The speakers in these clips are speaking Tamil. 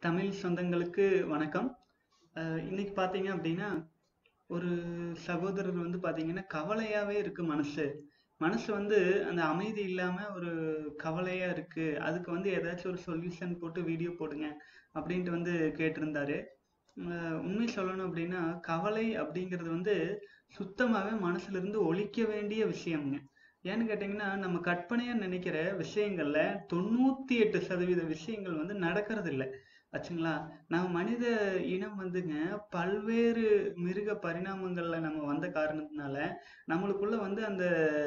தமிழ் சொந்தங்களுக்கு வணக்கம் அஹ் இன்னைக்கு பார்த்தீங்க அப்படின்னா ஒரு சகோதரர் வந்து பார்த்தீங்கன்னா கவலையாவே இருக்கு மனசு மனசு வந்து அந்த அமைதி இல்லாம ஒரு கவலையா இருக்கு அதுக்கு வந்து ஏதாச்சும் ஒரு சொல்யூஷன் போட்டு வீடியோ போடுங்க அப்படின்ட்டு வந்து கேட்டிருந்தாரு அஹ் உண்மை சொல்லணும் அப்படின்னா கவலை அப்படிங்கிறது வந்து சுத்தமாவே மனசுல இருந்து ஒழிக்க வேண்டிய விஷயம்ங்க ஏன்னு கேட்டிங்கன்னா நம்ம கற்பனையா நினைக்கிற விஷயங்கள்ல தொண்ணூத்தி எட்டு சதவீத விஷயங்கள் வந்து நடக்கிறது இல்லை ஆச்சுங்களா நம்ம மனித இனம் வந்துங்க பல்வேறு மிருக பரிணாமங்கள்ல நம்ம வந்த காரணத்தினால நம்மளுக்குள்ள வந்து அந்த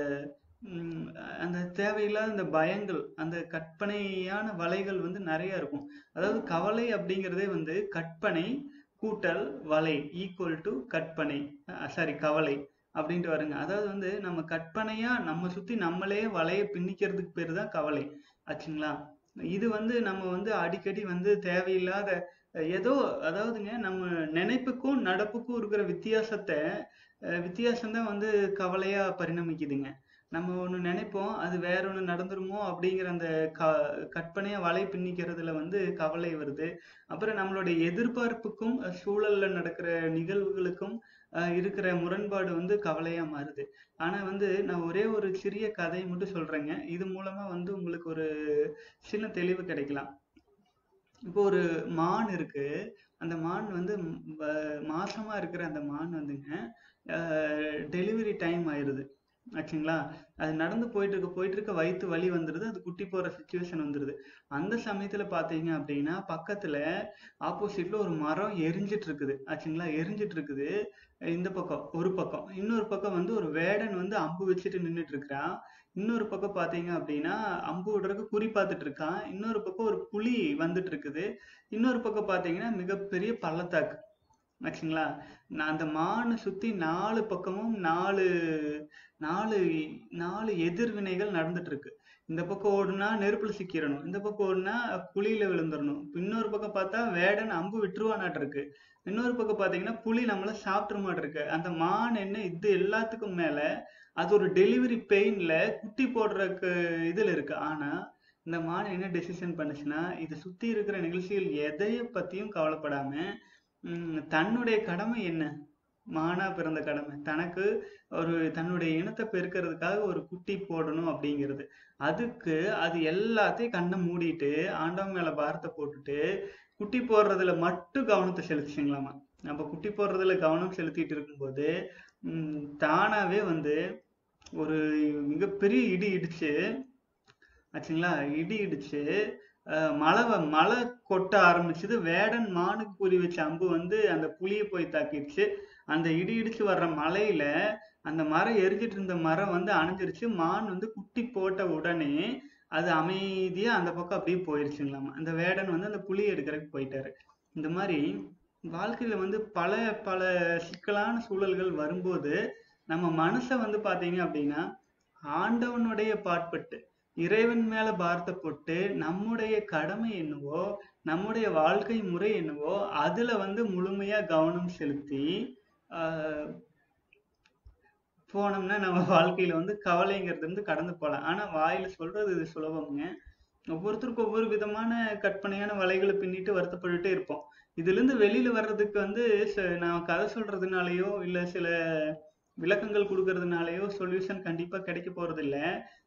ம், அந்த தேவையில்லாத அந்த பயங்கள் அந்த கற்பனையான வலைகள் வந்து நிறைய இருக்கும் அதாவது கவலை அப்படிங்கிறதே வந்து கற்பனை கூட்டல் வலை ஈக்குவல் டு கற்பனை சாரி கவலை அப்படின்ட்டு வருங்க அதாவது வந்து நம்ம கற்பனையா நம்ம சுத்தி நம்மளே வலைய பின்னிக்கிறதுக்கு பேர் தான் கவலை ஆச்சுங்களா இது வந்து நம்ம வந்து அடிக்கடி வந்து தேவையில்லாத அஹ், ஏதோ அதாவதுங்க நம்ம நினைப்புக்கும் நடப்புக்கும் இருக்கிற வித்தியாசத்தை அஹ், வித்தியாசம்தான் வந்து கவலையா பரிணமிக்குதுங்க நம்ம ஒண்ணு நினைப்போம் அது வேற ஒண்ணு நடந்துருமோ அப்படிங்கிற அந்த க கற்பனையா வலை பின்னிக்கிறதுல வந்து கவலை வருது அப்புறம் நம்மளுடைய எதிர்பார்ப்புக்கும் அஹ், சூழல்ல நடக்கிற நிகழ்வுகளுக்கும் அஹ், இருக்கிற முரண்பாடு வந்து கவலையா மாறுது ஆனா வந்து நான் ஒரே ஒரு சிறிய கதையை மட்டும் சொல்றேங்க இது மூலமா வந்து உங்களுக்கு ஒரு சின்ன தெளிவு கிடைக்கலாம் இப்போ ஒரு மான் இருக்கு அந்த மான் வந்து ம், வ- மாசமா இருக்கிற அந்த மான் வந்துங்க டெலிவரி டைம் ஆயிருது ஆச்சுங்களா அது நடந்து போயிட்டு இருக்க போயிட்டு இருக்க வயித்து வலி வந்துருது அது குட்டி போற சுச்சுவேஷன் வந்துருது அந்த சமயத்துல பாத்தீங்க அப்படின்னா பக்கத்துல ஆப்போசிட்ல ஒரு மரம் எரிஞ்சிட்டு இருக்குது ஆச்சுங்களா எரிஞ்சிட்டு இருக்குது இந்த பக்கம் ஒரு பக்கம் இன்னொரு பக்கம் வந்து ஒரு வேடன் வந்து அம்பு வச்சுட்டு நின்னுட்டு இருக்கிறான் இன்னொரு பக்கம் பாத்தீங்க அப்படின்னா அம்பு விடுறதுக்கு குறி பார்த்துட்டு இருக்கான் இன்னொரு பக்கம் ஒரு புலி வந்துட்டு இருக்குது இன்னொரு பக்கம் பாத்தீங்கன்னா மிகப்பெரிய பள்ளத்தாக்கு ஆச்சுங்களா நான் அந்த மானை சுத்தி நாலு பக்கமும் நாலு நாலு நாலு எதிர்வினைகள் நடந்துட்டு இருக்கு இந்த பக்கம் ஓடுனா நெருப்புல சிக்கிரணும் இந்த பக்கம் ஓடுனா குழியில விழுந்துடணும் இன்னொரு பக்கம் பார்த்தா வேடன் அம்பு விட்டுருவானாட்டு இருக்கு இன்னொரு பக்கம் பாத்தீங்கன்னா புலி நம்மள சாப்பிட்டுற மாட்டு இருக்கு அந்த மான் என்ன இது எல்லாத்துக்கும் மேல அது ஒரு டெலிவரி பெயின்ல குட்டி போடுறதுக்கு இதுல இருக்கு ஆனா இந்த மான் என்ன டெசிஷன் பண்ணுச்சுன்னா இது சுத்தி இருக்கிற நிகழ்ச்சிகள் எதைய பத்தியும் கவலைப்படாம உம் தன்னுடைய கடமை என்ன மானா பிறந்த கடமை தனக்கு ஒரு தன்னுடைய இனத்தை பெருக்கிறதுக்காக ஒரு குட்டி போடணும் அப்படிங்கிறது அதுக்கு அது எல்லாத்தையும் கண்ணை மூடிட்டு ஆண்டவன் மேல பாரத்தை போட்டுட்டு குட்டி போடுறதுல மட்டும் கவனத்தை செலுத்துச்சுங்களாமா நம்ம குட்டி போடுறதுல கவனம் செலுத்திட்டு இருக்கும்போது உம் தானாவே வந்து ஒரு மிகப்பெரிய இடி இடிச்சு ஆச்சுங்களா இடி இடிச்சு அஹ் மழை வ- மழை கொட்ட ஆரம்பிச்சது வேடன் மானுக்கு குறி வச்ச அம்பு வந்து அந்த புலியை போய் தாக்கிடுச்சு அந்த இடி இடிச்சு வர்ற மழையில அந்த மரம் எரிஞ்சிட்டு இருந்த மரம் வந்து அணைஞ்சிருச்சு மான் வந்து குட்டி போட்ட உடனே அது அமைதியா அந்த பக்கம் அப்படியே போயிருச்சுங்களாமா அந்த வேடன் வந்து அந்த புலியை எடுக்கிறதுக்கு போயிட்டாரு இந்த மாதிரி வாழ்க்கையில வந்து பல பல சிக்கலான சூழல்கள் வரும்போது நம்ம மனசை வந்து பாத்தீங்க அப்படின்னா ஆண்டவனுடைய பாட்பட்டு இறைவன் மேல பாரத்தை போட்டு நம்முடைய கடமை என்னவோ நம்முடைய வாழ்க்கை முறை என்னவோ அதுல வந்து முழுமையா கவனம் செலுத்தி ஆஹ் போனோம்னா நம்ம வாழ்க்கையில வந்து கவலைங்கிறது வந்து கடந்து போகலாம் ஆனா வாயில சொல்றது இது சுலபம்ங்க ஒவ்வொருத்தருக்கும் ஒவ்வொரு விதமான கற்பனையான வலைகளை பின்னிட்டு வருத்தப்பட்டுட்டே இருப்போம் இதுல இருந்து வெளியில வர்றதுக்கு வந்து ச- நான் கதை சொல்றதுனாலயோ இல்ல சில விளக்கங்கள் கொடுக்கறதுனாலயோ சொல்யூஷன் கண்டிப்பா கிடைக்க போறது இல்ல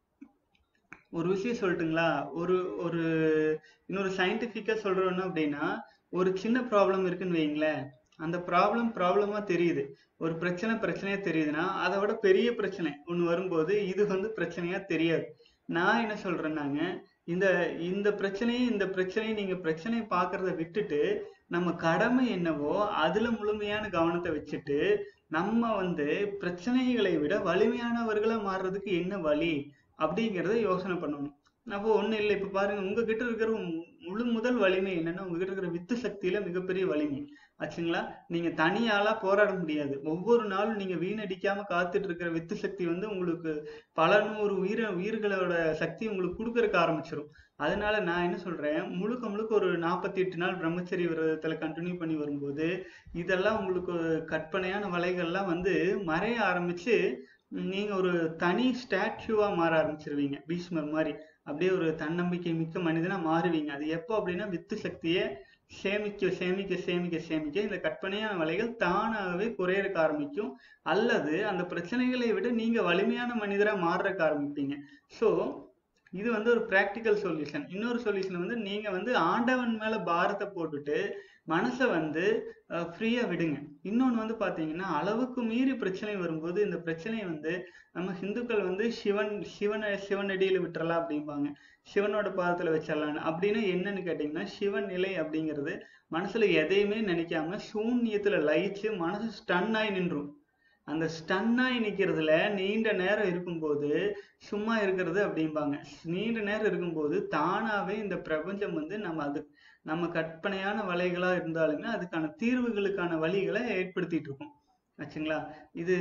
ஒரு விஷயம் சொல்லட்டுங்களா ஒரு ஒரு இன்னொரு சயின்டிபிக்கா சொல்றோம்னா அப்படின்னா ஒரு சின்ன ப்ராப்ளம் இருக்குன்னு வைங்களேன் அந்த ப்ராப்ளம் ப்ராப்ளமா தெரியுது ஒரு பிரச்சனை பிரச்சனையா தெரியுதுன்னா அதை விட பெரிய பிரச்சனை ஒண்ணு வரும்போது இது வந்து பிரச்சனையா தெரியாது நான் என்ன சொல்றேன்னாங்க இந்த இந்த பிரச்சனையும் இந்த பிரச்சனையும் நீங்க பிரச்சனையை பார்க்கறத விட்டுட்டு நம்ம கடமை என்னவோ அதுல முழுமையான கவனத்தை வச்சுட்டு நம்ம வந்து பிரச்சனைகளை விட வலிமையானவர்களா மாறுறதுக்கு என்ன வழி அப்படிங்கிறத யோசனை பண்ணணும் அப்போ ஒண்ணும் இல்லை இப்ப பாருங்க உங்ககிட்ட இருக்கிற மு- முழு முதல் வலிமை என்னன்னா உங்ககிட்ட இருக்கிற வித்து சக்தியில மிகப்பெரிய வலிமை ஆச்சுங்களா நீங்க தனியாளா போராட முடியாது ஒவ்வொரு நாளும் நீங்க வீணடிக்காம காத்துட்டு இருக்கிற வித்து சக்தி வந்து உங்களுக்கு பல நூறு உயிர உயிர்களோட சக்தி உங்களுக்கு கொடுக்கறதுக்கு ஆரம்பிச்சிடும் அதனால நான் என்ன சொல்றேன் முழுக்க முழுக்க ஒரு நாற்பத்தி எட்டு நாள் பிரம்மச்சரிய விரதத்துல கண்டினியூ பண்ணி வரும்போது இதெல்லாம் உங்களுக்கு கற்பனையான வலைகள்லாம் வந்து மறைய ஆரம்பிச்சு நீங்க ஒரு தனி ஸ்டாச்சுவா மாற ஆரம்பிச்சிருவீங்க பீஷ்மர் மாதிரி அப்படியே ஒரு தன்னம்பிக்கை மிக்க மனிதனா மாறுவீங்க அது எப்போ அப்படின்னா வித்து சக்தியை சேமிக்க சேமிக்க சேமிக்க சேமிக்க இந்த கற்பனையான வலைகள் தானாகவே குறையறக்க ஆரம்பிக்கும் அல்லது அந்த பிரச்சனைகளை விட நீங்க வலிமையான மனிதரா மாறுறக்க ஆரம்பிப்பீங்க ஸோ இது வந்து ஒரு ப்ராக்டிக்கல் சொல்யூஷன் இன்னொரு சொல்யூஷன் வந்து நீங்க வந்து ஆண்டவன் மேல பாரத்தை போட்டுட்டு மனசை வந்து ஃப்ரீயா விடுங்க இன்னொன்று வந்து பாத்தீங்கன்னா அளவுக்கு மீறி பிரச்சனை வரும்போது இந்த பிரச்சனையை வந்து நம்ம ஹிந்துக்கள் வந்து சிவன் சிவனை சிவனடியில விட்டுறலாம் அப்படிம்பாங்க சிவனோட பாதத்துல வச்சிடலான்னு அப்படின்னா என்னன்னு கேட்டீங்கன்னா சிவன் நிலை அப்படிங்கிறது மனசுல எதையுமே நினைக்காம சூன்யத்துல லயிச்சு மனசு ஸ்டன் ஆகி நின்றும் அந்த ஸ்டன்னாகி நிற்கிறதுல நீண்ட நேரம் இருக்கும்போது சும்மா இருக்கிறது அப்படிம்பாங்க நீண்ட நேரம் இருக்கும்போது தானாவே இந்த பிரபஞ்சம் வந்து நம்ம அது நம்ம கற்பனையான வலைகளா இருந்தாலுமே அதுக்கான தீர்வுகளுக்கான வழிகளை ஏற்படுத்திட்டு இருக்கும் ஆச்சுங்களா இது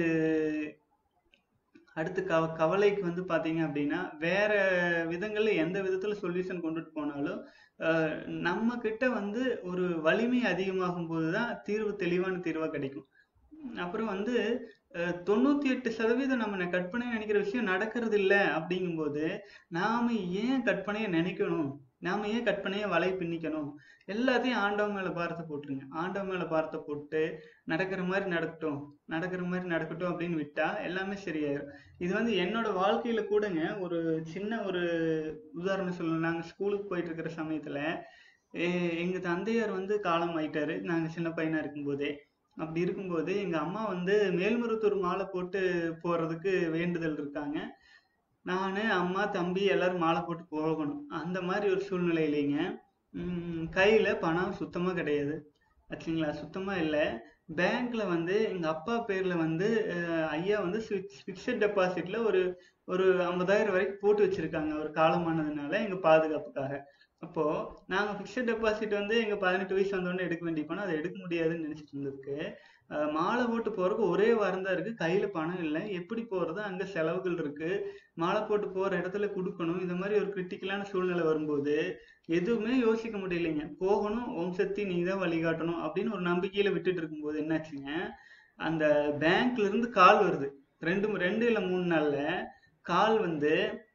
அடுத்து கவ கவலைக்கு வந்து பாத்தீங்க அப்படின்னா வேற விதங்கள்ல எந்த விதத்துல சொல்யூஷன் கொண்டுட்டு போனாலும் அஹ் நம்ம கிட்ட வந்து ஒரு வலிமை அதிகமாகும் போதுதான் தீர்வு தெளிவான தீர்வா கிடைக்கும் அப்புறம் வந்து அஹ் தொண்ணூத்தி எட்டு சதவீதம் நம்ம ந- கற்பனை நினைக்கிற விஷயம் நடக்கிறது இல்ல அப்படிங்கும்போது நாம ஏன் கற்பனையை நினைக்கணும் நாம ஏன் கற்பனையை வலை பின்னிக்கணும் எல்லாத்தையும் ஆண்டவன் மேல பாரத்தை போட்டுருங்க ஆண்டவன் மேல பாரத்தை போட்டு நடக்கிற மாதிரி நடக்கட்டும் நடக்கிற மாதிரி நடக்கட்டும் அப்படின்னு விட்டா எல்லாமே சரியாயிரும் இது வந்து என்னோட வாழ்க்கையில கூடங்க ஒரு சின்ன ஒரு உதாரணம் சொல்லணும் நாங்க ஸ்கூலுக்கு போயிட்டு இருக்கிற சமயத்துல எ- எங்க தந்தையார் வந்து காலம் ஆயிட்டாரு நாங்க சின்ன பையனா இருக்கும்போதே அப்படி இருக்கும்போது எங்க அம்மா வந்து மேல்மருவத்தூர் மாலை போட்டு போறதுக்கு வேண்டுதல் இருக்காங்க நானு அம்மா தம்பி எல்லாரும் மாலை போட்டு போகணும் அந்த மாதிரி ஒரு சூழ்நிலையிலைங்க உம் கையில பணம் சுத்தமா கிடையாது ஆச்சுங்களா சுத்தமா இல்லை பேங்க்ல வந்து எங்க அப்பா பேர்ல வந்து அஹ், ஐயா வந்து ஃபிக்ஸட் டெபாசிட்ல ஒரு ஒரு ஐம்பதாயிரம் வரைக்கும் போட்டு வச்சிருக்காங்க அவர் காலமானதுனால எங்க பாதுகாப்புக்காக அப்போ நாங்க ஃபிக்ஸட் டெபாசிட் வந்து எங்க பதினெட்டு வயசு வந்தோடனே எடுக்க வேண்டிய பணம் அதை எடுக்க முடியாதுன்னு நினைச்சிட்டு இருந்ததுக்கு அஹ், மாலை போட்டு போறதுக்கு ஒரே வாரம் தான் இருக்கு கையில பணம் இல்லை எப்படி போறது அங்க செலவுகள் இருக்கு மாலை போட்டு போற இடத்துல கொடுக்கணும் இந்த மாதிரி ஒரு கிரிட்டிக்கலான சூழ்நிலை வரும்போது எதுவுமே யோசிக்க முடியலைங்க போகணும் ஓம் சக்தி நீ தான் வழிகாட்டணும் அப்படின்னு ஒரு நம்பிக்கையில விட்டுட்டு இருக்கும்போது என்னாச்சுங்க அந்த பேங்க்ல இருந்து கால் வருது ரெண்டு ரெண்டு இல்ல மூணு நாள்ல கால் வந்து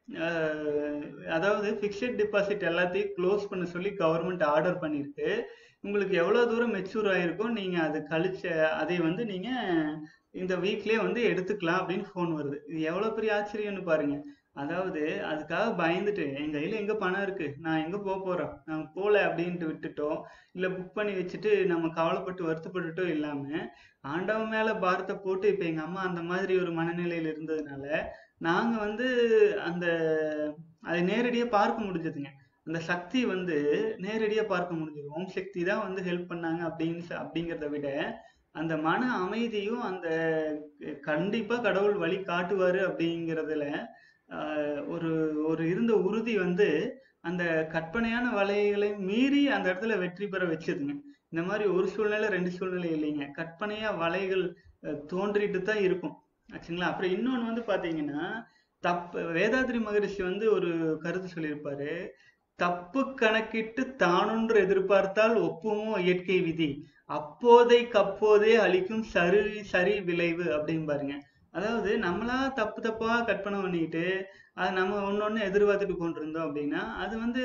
அஹ், அதாவது ஃபிக்ஸட் டெபாசிட் எல்லாத்தையும் க்ளோஸ் பண்ண சொல்லி கவர்மெண்ட் ஆர்டர் பண்ணிருக்கு உங்களுக்கு எவ்வளவு தூரம் மெச்சூர் ஆயிருக்கோ நீங்க அது கழிச்ச அதை வந்து நீங்க இந்த வீக்லயே வந்து எடுத்துக்கலாம் அப்படின்னு ஃபோன் வருது இது எவ்வளவு பெரிய ஆச்சரியம்னு பாருங்க அதாவது அதுக்காக பயந்துட்டு என் கையில எங்க பணம் இருக்கு நான் எங்க போக போறோம் நான் போல அப்படின்ட்டு விட்டுட்டோம் இல்ல புக் பண்ணி வச்சுட்டு நம்ம கவலைப்பட்டு வருத்தப்பட்டுட்டோ இல்லாம ஆண்டவன் மேல பாரத்தை போட்டு இப்ப எங்க அம்மா அந்த மாதிரி ஒரு மனநிலையில இருந்ததுனால நாங்க வந்து அந்த அதை நேரடியா பார்க்க முடிஞ்சதுங்க அந்த சக்தி வந்து நேரடியா பார்க்க முடிஞ்சது ஓம் சக்தி தான் வந்து ஹெல்ப் பண்ணாங்க அப்படின்னு ச- அப்படிங்கிறத விட அந்த மன அமைதியும் அந்த கண்டிப்பா கடவுள் வழி காட்டுவாரு அப்படிங்கிறதுல ஆஹ் ஒரு ஒரு இருந்த உறுதி வந்து அந்த கற்பனையான வலைகளை மீறி அந்த இடத்துல வெற்றி பெற வச்சதுங்க இந்த மாதிரி ஒரு சூழ்நிலை ரெண்டு சூழ்நிலை இல்லைங்க கற்பனையா வலைகள் அஹ், தோன்றிட்டு தான் இருக்கும் ஆச்சுங்களா அப்புறம் இன்னொன்னு வந்து பாத்தீங்கன்னா தப்பு வேதாத்ரி மகரிஷி வந்து ஒரு கருத்து சொல்லியிருப்பாரு தப்பு கணக்கிட்டு தானொன்று எதிர்பார்த்தால் ஒப்புமோ இயற்கை விதி அப்போதைக்கு அப்போதே அளிக்கும் சரி சரி விளைவு அப்படின்னு பாருங்க அதாவது நம்மளா தப்பு தப்பா கற்பனை பண்ணிட்டு அது நம்ம ஒன்னொன்னு எதிர்பார்த்துட்டு கொண்டிருந்தோம் அப்படின்னா அது வந்து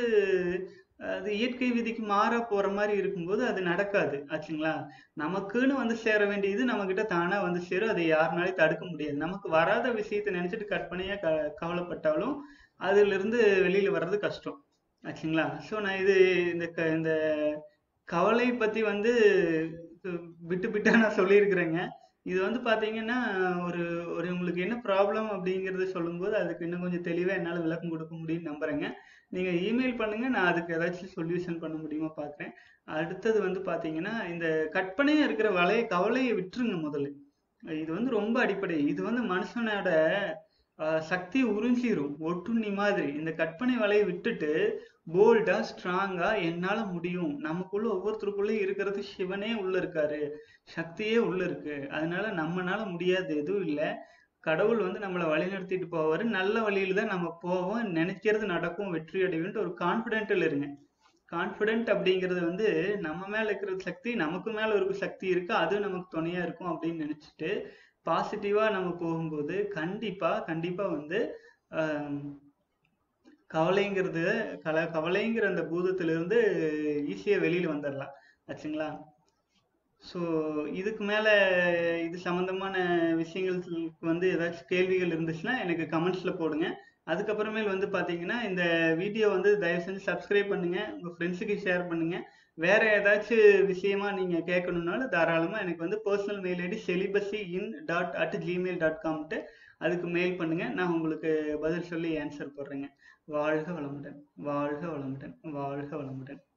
அது இயற்கை விதிக்கு மாற போற மாதிரி இருக்கும்போது அது நடக்காது ஆச்சுங்களா நமக்குன்னு வந்து சேர வேண்டியது நம்ம கிட்ட தானா வந்து சேரும் அதை யாருனாலையும் தடுக்க முடியாது நமக்கு வராத விஷயத்தை நினைச்சிட்டு கற்பனையா க கவலைப்பட்டாலும் அதுல இருந்து வெளியில வர்றது கஷ்டம் ஆச்சுங்களா ஸோ நான் இது இந்த க இந்த கவலை பத்தி வந்து அஹ், விட்டு விட்டா நான் சொல்லியிருக்கிறேங்க இது வந்து பாத்தீங்கன்னா ஒரு ஒரு உங்களுக்கு என்ன ப்ராப்ளம் அப்படிங்கறத சொல்லும்போது அதுக்கு இன்னும் கொஞ்சம் தெளிவா என்னால விளக்கம் கொடுக்க முடியும்னு நம்புறேங்க நீங்க இமெயில் பண்ணுங்க நான் அதுக்கு ஏதாச்சும் சொல்யூஷன் பண்ண முடியுமா பாக்குறேன் அடுத்தது வந்து பாத்தீங்கன்னா இந்த கற்பனையா இருக்கிற வலைய கவலையை விட்டுருங்க முதல்ல இது வந்து ரொம்ப அடிப்படை இது வந்து மனுஷனோட ஆஹ், சக்தியை உறிஞ்சிரும் ஒட்டுண்ணி மாதிரி இந்த கற்பனை வலையை விட்டுட்டு போல்டா ஸ்ட்ராங்கா என்னால முடியும் நமக்குள்ள ஒவ்வொருத்தருக்குள்ளயும் இருக்கிறது சிவனே உள்ள இருக்காரு சக்தியே உள்ள இருக்கு அதனால நம்மனால முடியாது எதுவும் இல்ல கடவுள் வந்து நம்மளை வழிநடத்திட்டு போவாரு நல்ல வழியில தான் நம்ம போவோம் நினைக்கிறது நடக்கும் வெற்றி அடைவோம்ட்டு ஒரு கான்பிடென்ட்ல இருங்க கான்பிடென்ட் அப்படிங்கிறது வந்து நம்ம மேல இருக்கிற சக்தி நமக்கு மேல ஒரு சக்தி இருக்கு அது நமக்கு துணையா இருக்கும் அப்படின்னு நினைச்சிட்டு பாசிட்டிவா நம்ம போகும்போது கண்டிப்பா கண்டிப்பா வந்து ஆஹ் கவலைங்கிறது கல கவலைங்கிற அந்த பூதத்திலிருந்து ஈஸியாக வெளியில் வந்துடலாம் ஆச்சுங்களா ஸோ இதுக்கு மேலே இது சம்மந்தமான விஷயங்களுக்கு வந்து ஏதாச்சும் கேள்விகள் இருந்துச்சுன்னா எனக்கு கமெண்ட்ஸில் போடுங்க அதுக்கப்புறமேல் வந்து பார்த்தீங்கன்னா இந்த வீடியோ வந்து தயவு செஞ்சு சப்ஸ்கிரைப் பண்ணுங்கள் உங்கள் ஃப்ரெண்ட்ஸுக்கு ஷேர் பண்ணுங்கள் வேற ஏதாச்சும் விஷயமா நீங்கள் கேட்கணுன்னாலும் தாராளமாக எனக்கு வந்து personal mail ID celibacy in dot at Gmail dot காம்ட்டு அதுக்கு மெயில் பண்ணுங்கள் நான் உங்களுக்கு பதில் சொல்லி ஆன்சர் போடுறேங்க வாழ்க வளமுடன் வாழ்க வளமுடன் வாழ்க வளமுடன்